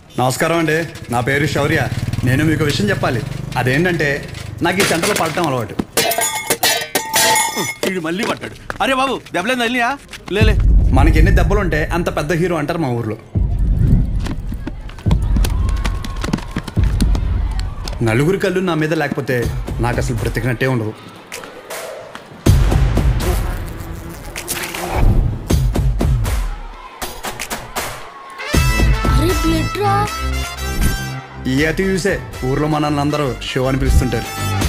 నమస్కారం అండి నా పేరు శౌర్య నేను మీకు విషయం చెప్పాలి అదేంటంటే నాకు ఈ చెంటలో పడటం అలవాటు వీడు మళ్ళీ పట్టాడు అరే బాబు దెబ్బలేదు తల్లియా లేలే మనకి ఎన్ని దెబ్బలు ఉంటే అంత పెద్ద హీరో అంటారు మా ఊర్లో నలుగురి కళ్ళు నా మీద లేకపోతే నాకు అసలు బ్రతికినట్టే ఉండదు అరే బ్లడ్ రా ఈ అతి చూసే ఊర్లో మనల్ని అందరూ షో అని పిలుస్తుంటారు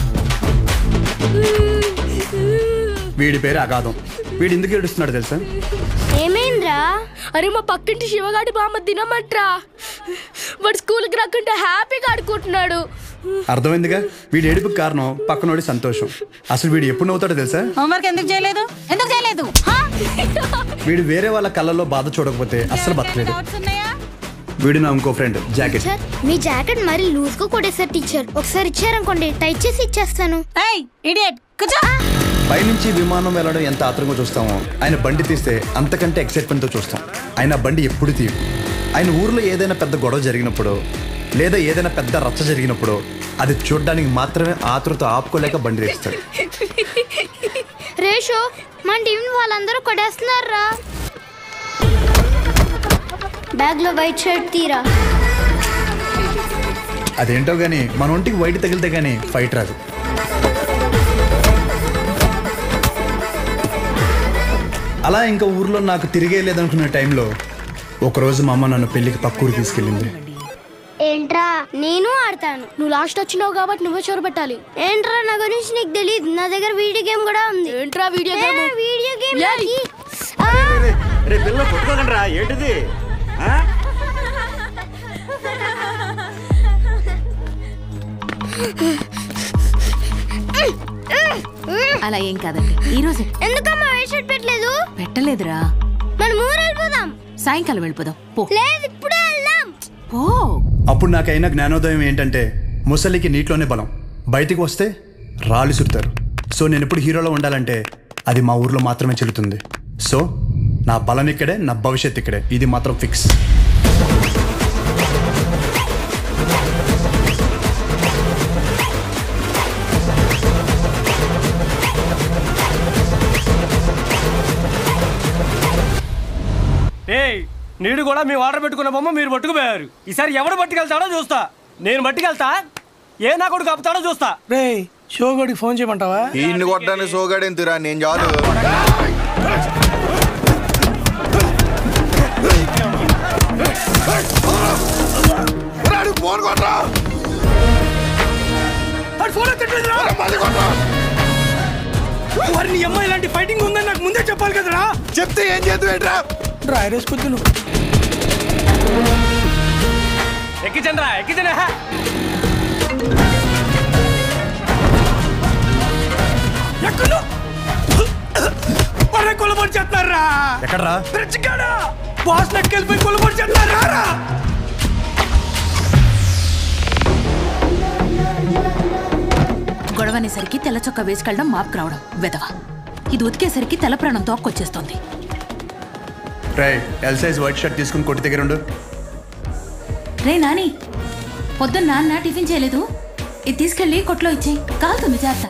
వీడి పేరు అగాధం వీడు ఎందుకు ఏడుస్తున్నాడు తెలుసా ఏమైందిరా అరే మా పక్కింటి శివగాడి బామ్మ తినమంట్రా వాడు స్కూల్కి రాకుండా హ్యాపీగా ఆడుకుంటున్నాడు అర్థమైందిగా వీడి ఏడుపుకి కారణం పక్కనోడి సంతోషం అసలు వీడు ఎప్పుడు నవ్వుతాడో తెలుసా హోంవర్క్ ఎందుకు చేయలేదు ఎందుకు చేయలేదు హా? వీడు వేరే వాళ్ళ కళ్ళల్లో బాధ చూడకపోతే అస్సలు బతకలేదు Doubts ఉన్నాయా? వీడు నా ఇంకో ఫ్రెండ్ జాకెట్ టీచర్ మీ జాకెట్ మరి లూజ్ గా కొట్టేసారు టీచర్ ఒకసారి ఇచ్చారనుకోండి టైట్ చేసి ఇచ్చేస్తాను ఏయ్ ఇడియట్ కూర్చో పైనుంచి విమానం వెళ్ళడం ఎంత ఆత్రంగా చూస్తామో ఆయన బండి తీస్తే అంతకంటే ఎక్సైట్మెంట్తో చూస్తాం ఆయన బండి ఎప్పుడు తీయు ఆయన ఊర్లో ఏదైనా పెద్ద గొడవ జరిగినప్పుడు లేదా ఏదైనా పెద్ద రచ్చ జరిగినప్పుడు అది చూడడానికి మాత్రమే ఆతృత ఆపుకోలేక బండి తీస్తాడు రేషో మన టీం వాళ్ళందరూ కొట్టేస్తున్నారా బ్యాగ్ లో వైట్ షర్ట్ తీరా అదేంటో గానీ మన ఒంటికి వైట్ తగిలితే గానీ ఫైట్ రాదు అలా ఇంకా ఊర్లో నాకు తిరిగే లేదనుకున్న టైంలో ఒకరోజు మా అమ్మ నన్ను పెళ్లికి పక్కూరు తీసుకెళ్ళింది ఏంట్రా నేను ఆడతాను నువ్వు లాస్ట్ వచ్చినావు కాబట్టి నువ్వే చూరబెట్టాలి ఏంట్రా నా గురించి నీకు తెలియదు నా దగ్గర వీడియో గేమ్ కూడా ఉంది ఏంట్రా వీడియో గేమ్ వీడియో గేమ్ నాకి. ఆ, రే పిల్లలు కొట్టుకోకండి రా ఏంటిది ఆ? అలా ఏం కాదండి ఈ రోజే ఎందుకమ్మా వైట్ షర్ట్ పెట్టలేదు పెట్టలేదురా మనం ఊరు వెళ్ళిపోదాం సాయంకాలం వెళ్ళిపోదాం పో లేదు ఇప్పుడే వెళ్దాం పో అప్పుడు నాకైన జ్ఞానోదయం ఏంటంటే ముసలికి నీటిలోనే బలం బయటికి వస్తే రాళ్ళు సుడతారు సో నేను ఎప్పుడు హీరోలో ఉండాలంటే అది మా ఊర్లో మాత్రమే చెల్లుతుంది సో నా బలం ఇక్కడే నా భవిష్యత్ ఇక్కడే ఇది మాత్రం ఫిక్స్ ఏయ్ నీడు కూడా మీ ఆర్డర్ పెట్టుకున్న బొమ్మ మీరు పట్టుకుపోయారు ఈసారి ఎవడు పట్టుకెళ్తాడో చూస్తా నేను పట్టుకెళ్తా ఏ నా కొడుకు కప్పుతాడో చూస్తా రే షోగోడికి ఫోన్ చేయమంటావా ఈయన్ని కొట్టడానికి సోగాడేంతిరా నేను చాలు ఫోన్ కొట్టరా మరి నీ అమ్మాయి ఇలాంటి ఫైటింగ్ ఉందని నాకు ముందే చెప్పాలి కదరా చెప్తే ఏం చేద్దాం డ్రైవర్ వేసుకొద్దు నువ్వు ఎక్కిచండ్రా ఎక్కిచండి ఎక్కడు మరే కొలబడి చేస్తున్నారా ఎక్కడ్రా బ్రిడ్జికాడా బాస్ నెక్కెళ్ళిపోయి కొలబడి చేస్తున్నారా రా గొడవనేసరికి తెల్ల చొక్క వేసుకెళ్ళడం మాపుకు రావడం వెదవ ఇది ఉతికేసరికి తెల్ల ప్రాణం తోక్కొచ్చేస్తోంది రై ఎల్ సైజ్ వైట్ షర్ట్ తీసుకుని కొట్టి దగ్గర ఉండు రే నాని పొద్దున్న నాన్న టిఫిన్ చేయలేదు ఇది తీసుకెళ్ళి కొట్లో ఇచ్చేయి కాలుతుంది జాగ్రత్త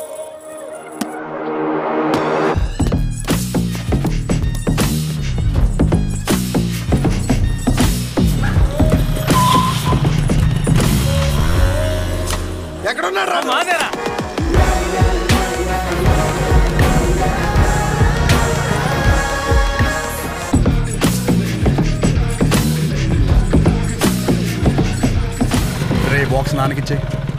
ఎక్కడున్నాడు మాదేరా రే బాక్స్ నాన్నకిచ్చే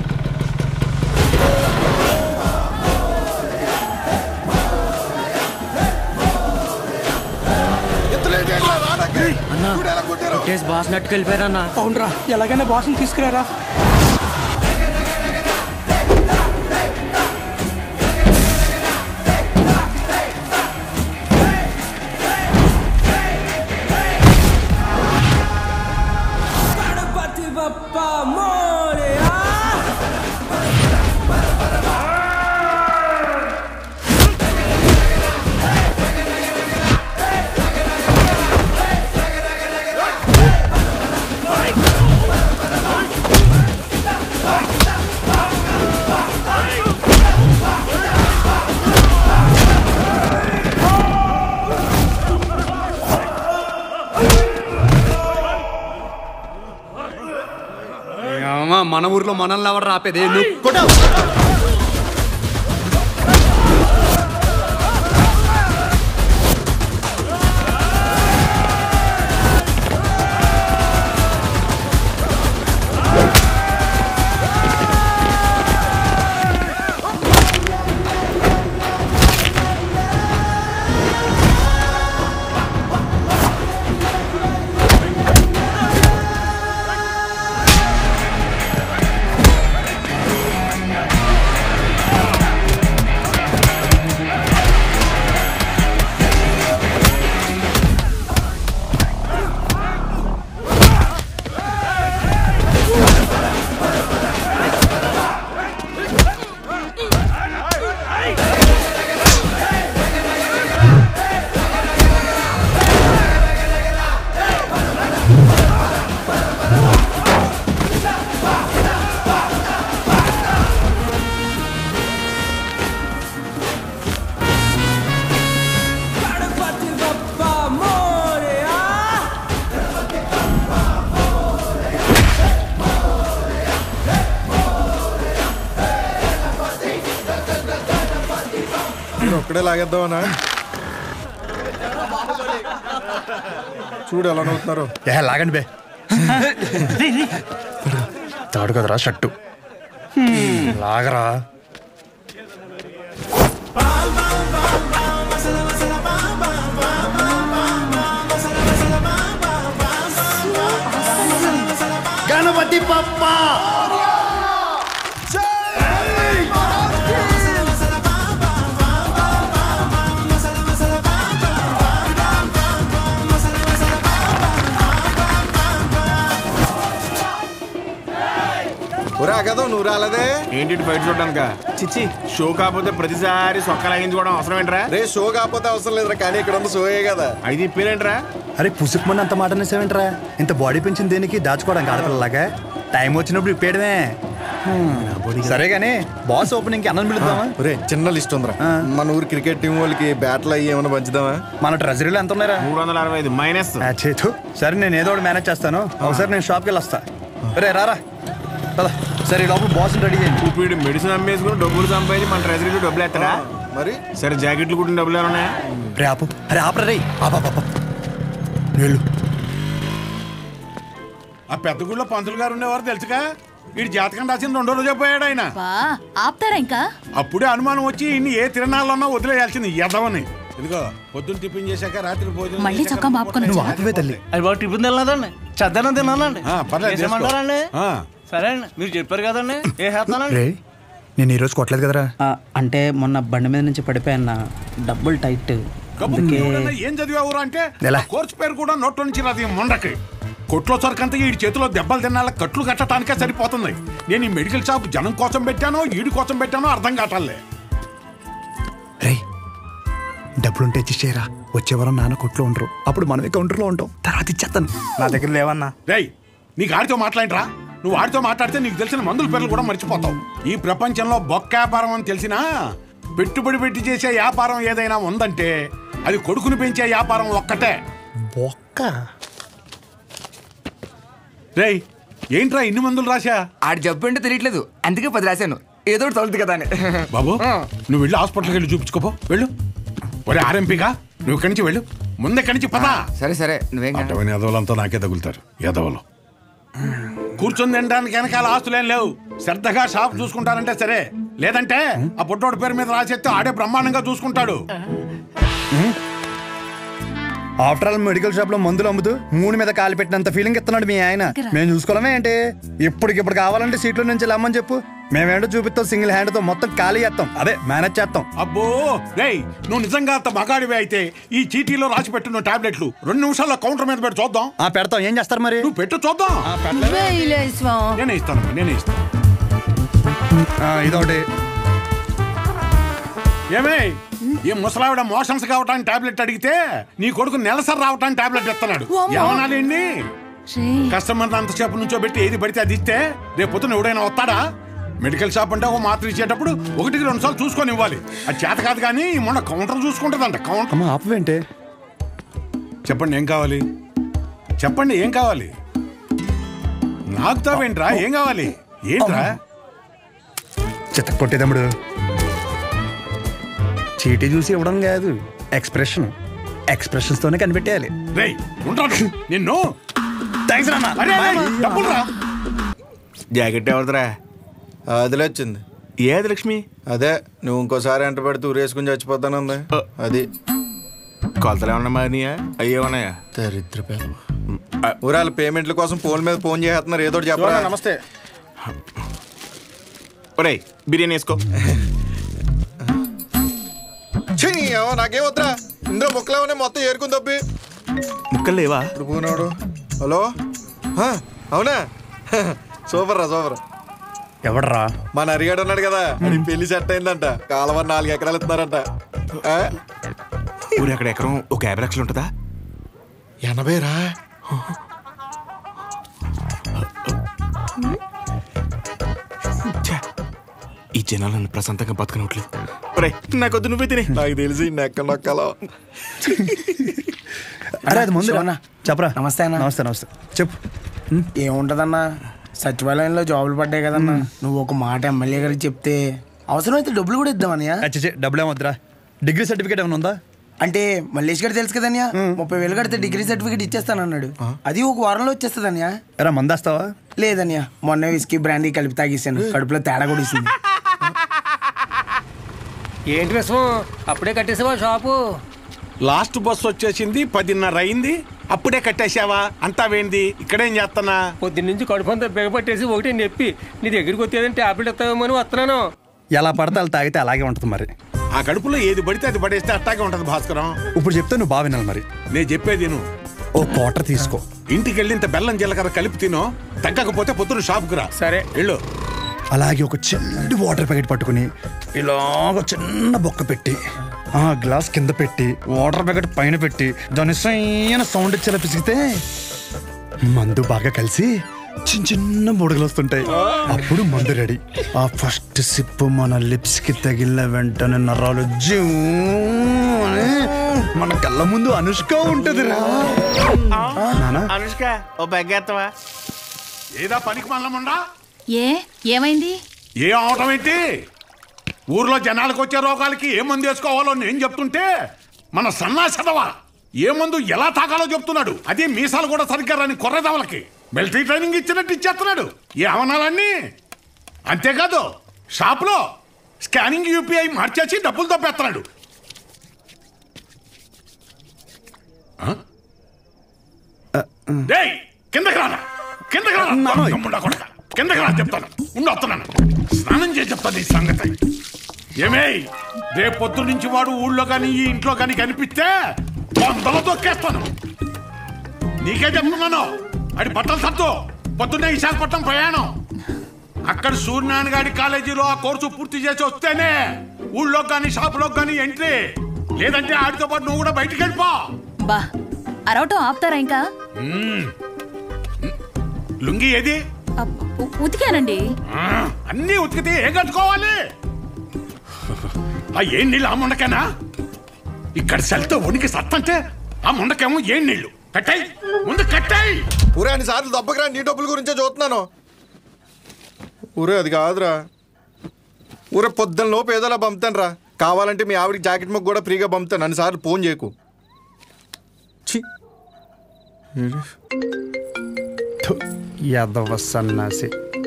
బాస్ నెట్టుకెళ్ళిపోయారన్నా అవునరా ఎలాగైనా బాస్ని తీసుకురారా ఆ మామ మన ఊర్లో మనల్ని ఎవరు రాపేది నువ్వు కొట్టు. నేను ఒక్కడే లాగేద్దామనా చూడు ఎలా నవ్వుతున్నారు ఏ లాగండి బే తాడు కదరా షట్టు లాగరా గణపతి పప్ప ఒరే అగదో నువ్వు రాలేదే ఏంటి ఇటు బయట చూడడానిక చిచ్చి షో కాకపోతే ప్రతిసారి సొక్క లాగించుకోవడం అవసరం ఏంట్రా రే షో కాకపోతే అవసరం లేదురా కానీ ఇక్కడ ఉన్న షోయే కదా అయితే ఇప్పేరేంట్రా అరే పుసుకుమని అంత మాట అనేసావేంట్రా ఇంత బాడీ పెంచింది దేనికి దాచుకోవడానికి ఆడపిల్లలాగా టైం వచ్చినప్పుడు ఇప్పేయడమే సరే గానీ బాస్ ఓపెనింగ్ కి అన్నం పిలుద్దామా ఒరే చిన్న లిస్ట్ ఉందిరా ఆ. మన ఊరు క్రికెట్ టీం వాళ్ళకి బ్యాట్లు అయ్యి ఏమైనా పంచుదామా మన ట్రెజరీలో ఎంత ఉన్నారా మూడు వందల అరవై ఐదు మైనస్ ఆ, చేతు సరే నేను ఏదో ఒకటి మేనేజ్ చేస్తాను ఒకసారి నేను షాప్కి వెళ్ళి వస్తా రే రారా పద సరే ఈ లోపల బాస్ రెడీ చేయండి ఇప్పుడు మెడిసిన్ అమ్మేసుకుని డబ్బులు సంపాదించి మన ట్రెజరీలో డబ్బులు ఎత్తరా మరి సరే జాకెట్లు కుట్టిన డబ్బులు ఏమైనా ఉన్నాయా రే ఆపు అరే ఆపరా రే ఆపా పాప వెళ్ళు ఆ పెద్ద గుళ్ళో పంతులు గారు ఉండేవారు తెలుసుగా వీడి జాతకం రాసింది రెండో రోజే పోయాడు ఆయన బా ఆపుతారా ఇంకా అప్పుడే అనుమానం వచ్చి ఇన్ని ఏ తిరణాలన్నా వదిలేయాల్సింది ఎదవని ఇదిగో పొద్దున్న టిఫిన్ చేశాక రాత్రి భోజనం మళ్ళీ చేశాక చొక్కా మాపుకొని నువ్వు వచ్చావా? ఆపవే తల్లి అది బాగా టిఫిన్ తినలేదండి చద్దనం తిన్నానండి ఆ, పర్లేదు, చేసుకో. చేసేయమంటారండి ఆ. సరే అండి మీరు చెప్పారు కదండి ఏ చేస్తానండి రే నేను ఈరోజు కొట్టలేదు కదరా ఆ, అంటే మొన్న బండి మీద నుంచి పడిపోయాన్న డబ్బులు టైట్ కబుర్లు అందుకే ఎవడన్నా ఏం చదివావురా అంటే ఎలా? ఆ కోర్సు పేరు కూడా నోట్లో నుంచి రాదు ఈ మొండకి కొట్లో సరికంతా ఈ చేతిలో దెబ్బలు తినాల కట్లు కట్టడానికే సరిపోతుంది నేను ఈ మెడికల్ షాప్ జనం కోసం పెట్టానో ఈడి కోసం పెట్టానో అర్థం కావట్లే రే డబ్బులుంటే ఇచ్చేరా వచ్చే వారం నాన్న కొట్లో ఉండరు అప్పుడు మనమే కౌంటర్లో ఉంటాం తర్వాత ఇచ్చేస్తాను నా దగ్గర లేవన్నా రేయ్ నీకు ఆడితో మాట్లాడరా నువ్వు ఆడితో మాట్లాడితే నీకు తెలిసిన మందుల పేర్లు కూడా మర్చిపోతావు ఈ ప్రపంచంలో బొక్క వ్యాపారం అని తెలిసినా పెట్టుబడి పెట్టి చేసే వ్యాపారం ఏదైనా ఉందంటే అది కొడుకుని పెంచే వ్యాపారం ఒక్కటే బొక్క రేయ్ ఏంట్రా ఇన్ని మందులు రాశా ఆడి జబ్బు ఏంటో తెలియట్లేదు అందుకే పది రాశాను ఏదో ఒకటి తగులుతుంది కదా అని బాబు నువ్వు వెళ్ళి హాస్పిటల్కి వెళ్ళి చూపించుకోపో వెళ్ళు ఒరే ఆర్ఎంపీగా నువ్వు ఇక్కడి నుంచి వెళ్ళు ముందే ఇక్కడి నుంచి పదా సరే సరే నువ్వేం కాదు. అటువంటి ఎదవలంతా నాకే తగులుతారు ఎదవలు కూర్చొని తినడానికి వెనకాల ఆస్తులేం లేవు శ్రద్ధగా షాప్ చూసుకుంటారంటే సరే లేదంటే ఆ పుట్టోడు పేరు మీద రాసేస్తే ఆడే బ్రహ్మాండంగా చూసుకుంటాడు ఆఫ్టర్ ఆల్ మెడికల్ షాప్ లో మందులు అమ్ముతూ మూడు మీద కాలు పెట్టినంత ఫీలింగ్ ఇస్తున్నాడు మీ ఆయన మేము చూసుకోవడమే ఏంటి ఇప్పటికిప్పుడు కావాలంటే సీట్లో నుంచి లమ్మని చెప్పు మేమేంటో చూపిస్తాం సింగిల్ హ్యాండ్ తో మొత్తం ఖాళీ చేస్తాం అదే మేనేజ్ చేస్తాం అబ్బో రేయ్ నువ్వు నిజంగా అంత మగాడివి అయితే ఈ చీటీలో రాసి పెట్టిన టాబ్లెట్లు రెండు నిమిషాల్లో కౌంటర్ మీద పెట్టి చూద్దాం ఆ పెడతాం ఏం చేస్తారు మరి నువ్వు పెట్టు చూద్దాం నేనే ఇస్తాను నేనే ఇస్తాను ఆ, ఇదొకటి ఏమే ఈ ముసలావిడ మోషన్స్ కావటానికి టాబ్లెట్ అడిగితే నీ కొడుకు నెలసరి రావటానికి టాబ్లెట్ ఇస్తున్నాడు ఏమనాలండి కస్టమర్ అంతసేపు నుంచో పెట్టి ఏది పడితే అది ఇస్తే రేపు పొద్దున ఎవడైనా వస్తాడా మెడికల్ షాప్ అంటే ఒక మాత్ర ఇచ్చేటప్పుడు ఒకటికి రెండు సార్లు చూసుకొని ఇవ్వాలి అది చేత కాదు కానీ ఈ మొన్న కౌంటర్ చూసుకుంటుందంట కౌంటర్ అమ్మ ఆపవేంటే చెప్పండి ఏం కావాలి చెప్పండి ఏం కావాలి నాకుతావేంట్రా ఏం కావాలి ఏంట్రా చిత్త కొట్టేదమ్ముడు చీటీ చూసి ఇవ్వడం కాదు ఎక్స్ప్రెషన్ ఎక్స్ప్రెషన్స్ తోనే కనిపెట్టేయాలి రేయ్ ఉంటాను నిన్ను థ్యాంక్స్ అరే, అరే, అరే, డబ్బులురా. జాకెట్ ఎవరిదిరా అదిలే వచ్చింది ఏది లక్ష్మి అదే నువ్వు ఇంకోసారి ఎంట పెడితే ఊరేసుకుని చచ్చిపోతానుంది అది కొలతలు ఏమన్నా మారినాయా అయ్యేమన్నాయా దరిద్ర ఊరాల పేమెంట్ల కోసం ఫోన్ మీద ఫోన్ చేస్తున్నారు ఏదో ఒకటి చెప్పరా నమస్తే ఒరేయ్ బిర్యానీ వేసుకో ఛీ, ఏమో నాకేం వద్దురా ఇందులో ముక్కలేమనే మొత్తం ఏరుకుని తప్పి ముక్కలు లేవా ఇప్పుడు పోనాడు హలో హా, అవునా సూపర్ రా సూపర్ ఎవడరా మన అరిగాడు ఉన్నాడు కదా అది పెళ్లి సెట్ అయిందంట కాలువ నాలుగు ఎకరాలు ఇస్తున్నారంట ఆ? ఊరు అక్కడ ఎకరం ఒక యాభై లక్షలు ఉంటుందా ఎనభై రా ఛే, ఈ జనాలు నన్ను ప్రశాంతంగా బతకనట్లేదు ఒరేయ్ నాకొద్దు నువ్వే తినే నాకు తెలిసి నెక్క నొక్కలో అరే అది ముందు శివన్న. చెప్పరా నమస్తే అన్న నమస్తే నమస్తే చెప్పు ఏముంటదన్నా సచివాలయంలో జాబులు పడ్డాయి కదన్నా నువ్వు ఒక మాట ఎమ్మెల్యే గారికి చెప్తే అవసరమైతే డబ్బులు కూడా ఇద్దామన్నయ్య అచ్చే డబ్బులు ఏమొద్దురా డిగ్రీ సర్టిఫికేట్ ఏమైనా ఉందా అంటే మల్లేష్ గారు తెలుసు కదన్యా ముప్పై వేలు కడితే డిగ్రీ సర్టిఫికేట్ ఇచ్చేస్తానన్నాడు అది ఒక వారంలో వచ్చేస్తుందన్యా ఎరా మందేస్తావా లేదన్యా మొన్న విస్కీ బ్రాండీ కలిపి తాగేసాను కడుపులో తేడా కూడా ఇస్తుంది ఏంటి విషయం అప్పుడే కట్టేసావా షాపు లాస్ట్ బస్ వచ్చేసింది పదిన్నర అయింది అప్పుడే కట్టేశావా అంతా వేంది ఇక్కడేం చేస్తానా పొద్దున్న నుంచి కడుపు అంతా బిగపట్టేసి ఒకటి నొప్పి నీ దగ్గరికి వచ్చేదని టాబ్లెట్ ఇస్తావేమో అని వస్తున్నాను ఎలా పడితే అలా తాగితే అలాగే ఉంటుంది మరి ఆ కడుపులో ఏది పడితే అది పడేస్తే అట్టాగే ఉంటది భాస్కరం ఇప్పుడు చెప్తే నువ్వు బాగా వినాలి మరి నేను చెప్పేది నువ్వు ఓ క్వార్టర్ తీసుకో ఇంటికి వెళ్ళి ఇంత బెల్లం జీలకర్ర కలిపి తినో తగ్గకపోతే పొద్దున షాప్కి రా సరే వెళ్ళు అలాగే ఒక చిన్న వాటర్ ప్యాకెట్ పట్టుకుని ఇలాగ చిన్న బొక్క పెట్టి ఆ గ్లాస్ కింద పెట్టి వాటర్ ప్యాకెట్ పైన పెట్టి దాని సైన సౌండ్ ఇచ్చేలా పిసిగితే మందు బాగా కలిసి చిన్న చిన్న బుడగలు వస్తుంటాయి అప్పుడు మందు రెడీ ఆ ఫస్ట్ సిప్ మన లిప్స్ కి తగిలిన వెంటనే నరాలు జూ అని మన కళ్ళ ముందు అనుష్క ఉంటది రా అనుష్క ఓ బెగ్గేస్తావా ఏదా పనికి మల్లముండా ఏ ఏమైంది ఏ అవటం ఏంటి ఊర్లో జనాలకు వచ్చే రోగాలకి ఏ మందు వేసుకోవాలో నేను చెప్తుంటే మన సన్నాసదవా ఏ మందు ఎలా తాగాలో చెప్తున్నాడు అదే మీసాలు కూడా సరిగ్గా రాని కొర్రదవలకి మిలిటరీ ట్రైనింగ్ ఇచ్చినట్టు ఇచ్చేస్తున్నాడు ఏ అవనాలన్నీ అంతేకాదు షాప్లో స్కానింగ్ యూపీఐ మార్చేసి డబ్బులు తప్పేస్తున్నాడు ఆ? డేయ్, కిందకి రారా కిందకి రారా దమ్ముండా కొడక. కిందకి రా చెప్తాను ఉండి వస్తున్నాను స్నానం చేసి చెప్తాను ఈ సంగతి ఏమే రేపు పొద్దు నుంచి వాడు ఊళ్ళో కానీ ఈ ఇంట్లో కానీ కనిపిస్తే వందలు తొక్కేస్తాను నీకే చెప్తున్నాను అది బట్టలు సత్తు పొద్దున్నే విశాఖపట్నం ప్రయాణం అక్కడ సూర్యనారాయణ గారి కాలేజీలో ఆ కోర్సు పూర్తి చేసి వస్తేనే ఊళ్ళో కానీ షాపులో కానీ ఎంట్రీ లేదంటే ఆడితో పాటు నువ్వు కూడా బయటికి వెళ్ళిపో బా అరవటం ఆపుతారా ఇంకా మ్మ్. లుంగి ఏది అబ్బ, ఉ- ఉతికానండి ఆ, అన్నీ ఉతికితే ఏం కట్టుకోవాలి ఆ ఏం నీళ్ళు ఆ ముండకేనా ఇక్కడ సెల్తో వణికి సత్తంటే ఆ ముండకేమో ఏం నీళ్లు కట్టాయి ముందు కట్టాయి ఊరే అన్ని సార్లు దెబ్బకి నీ డబ్బుల గురించే చూస్తున్నాను ఊరే అది కాదురా ఊరే పొద్దున్న లోపు ఏదోలా పంపుతాను రా కావాలంటే మీ ఆవిడకి జాకెట్ ముక్క కూడా ఫ్రీగా పంపుతాను అన్ని సార్లు ఫోన్ చేయకు ఛీ యాదవ సన్నాసి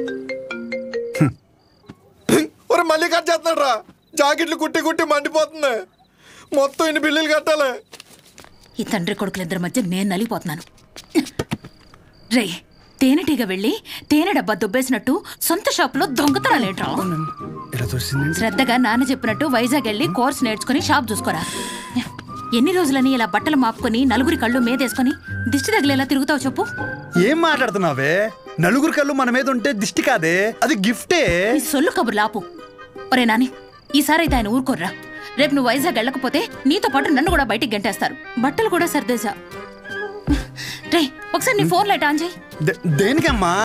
ఒరే మళ్ళీ కట్ చేస్తున్నాడు రా జాకెట్లు కుట్టి కుట్టి మండిపోతుంది మొత్తం ఇన్ని బిల్లులు కట్టాలి ఈ తండ్రి కొడుకులిద్దరి మధ్య నేను నలిగిపోతున్నాను రే తేనెటీగ వెళ్ళి తేనె డబ్బా దుబ్బేసినట్టు సొంత షాపులో దొంగతనాలేట్రా ఇలా చూసింది శ్రద్ధగా నాన్న చెప్పినట్టు వైజాగ్ వెళ్ళి కోర్స్ నేర్చుకుని షాప్ చూసుకోరా ఎన్ని రోజులని ఇలా బట్టలు మాపుకొని నలుగురి కళ్ళు మీదేసుకొని దిష్టి తగిలేలా తిరుగుతావు చెప్పు ఏం మాట్లాడుతున్నావే నలుగురు కళ్ళు మన మీద ఉంటే దిష్టి కాదే అది గిఫ్టే నీ సొల్లు కబుర్లు ఆపు ఒరే నాని ఈసారి అయితే ఆయన ఊరుకోర్రా రేపు నువ్వు వైజాగ్ వెళ్ళకపోతే నీతో పాటు నన్ను కూడా బయటికి గంటేస్తారు బట్టలు కూడా సర్దేశా రే ఒకసారి నీ ఫోన్ లైట్ ఆన్ చేయి దే- దేనికమ్మా